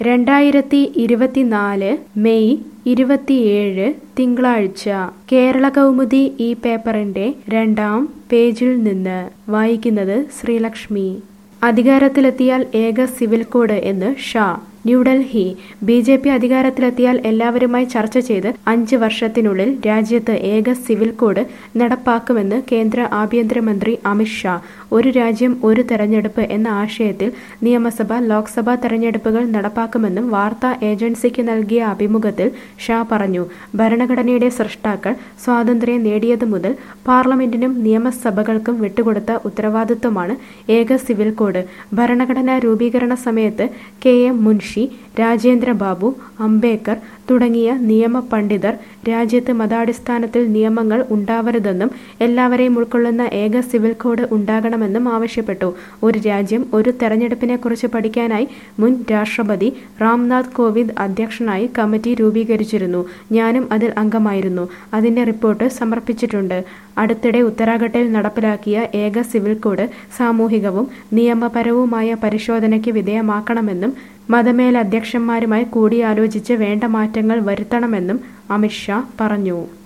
രണ്ടായിരത്തി ഇരുപത്തിനാല് മെയ് ഇരുപത്തിയേഴ് തിങ്കളാഴ്ച കേരള കൗമുദി ഈ പേപ്പറിന്റെ രണ്ടാം പേജിൽ നിന്ന് വായിക്കുന്നത് ശ്രീലക്ഷ്മി അധികാരത്തിലെത്തിയാൽ ഏക സിവിൽ കോഡ് എന്ന് Shah New Delhi B J P അധികാരത്തിലെത്തിയാൽ എല്ലാവരുമായി ചർച്ച ചെയ്ത് അഞ്ച് വർഷത്തിനുള്ളിൽ രാജ്യത്ത് ഏക സിവിൽ കോഡ് നടപ്പാക്കുമെന്ന് കേന്ദ്ര ആഭ്യന്തരമന്ത്രി അമിത് ഷാ ഒരു രാജ്യം ഒരു തെരഞ്ഞെടുപ്പ് എന്ന ആശയത്തിൽ നിയമസഭ ലോക്സഭാ തെരഞ്ഞെടുപ്പുകൾ നടപ്പാക്കുമെന്നും വാർത്താ ഏജൻസിക്ക് നൽകിയ അഭിമുഖത്തിൽ ഷാ പറഞ്ഞു ഭരണഘടനയുടെ സൃഷ്ടാക്കൾ സ്വാതന്ത്ര്യം നേടിയതു മുതൽ പാർലമെന്റിനും നിയമസഭകൾക്കും വിട്ടുകൊടുത്ത ഉത്തരവാദിത്വമാണ് ഏക സിവിൽ കോഡ് ഭരണഘടനാ രൂപീകരണ സമയത്ത് കെ എം മുൻഷി രാജേന്ദ്ര ബാബു അംബേദ്കർ തുടങ്ങിയ നിയമ പണ്ഡിതർ രാജ്യത്ത് മതാടിസ്ഥാനത്തിൽ നിയമങ്ങൾ ഉണ്ടാവരുതെന്നും എല്ലാവരെയും ഉൾക്കൊള്ളുന്ന ഏക സിവിൽ കോഡ് ഉണ്ടാകണമെന്നും ആവശ്യപ്പെട്ടു ഒരു രാജ്യം ഒരു തെരഞ്ഞെടുപ്പിനെ കുറിച്ച് പഠിക്കാനായി മുൻ രാഷ്ട്രപതി രാംനാഥ് കോവിന്ദ് അധ്യക്ഷനായി കമ്മിറ്റി രൂപീകരിച്ചിരുന്നു ഞാനും അതിൽ അംഗമായിരുന്നു അതിന്റെ റിപ്പോർട്ട് സമർപ്പിച്ചിട്ടുണ്ട് അടുത്തിടെ ഉത്തരാഖണ്ഡിൽ നടപ്പിലാക്കിയ ഏക സിവിൽ കോഡ് സാമൂഹികവും നിയമപരവുമായ പരിശോധനയ്ക്ക് വിധേയമാക്കണമെന്നും മതമേലധ്യക്ഷന്മാരുമായി കൂടിയാലോചിച്ച് വേണ്ട മാറ്റങ്ങൾ വരുത്തണമെന്നും അമിത്ഷാ പറഞ്ഞു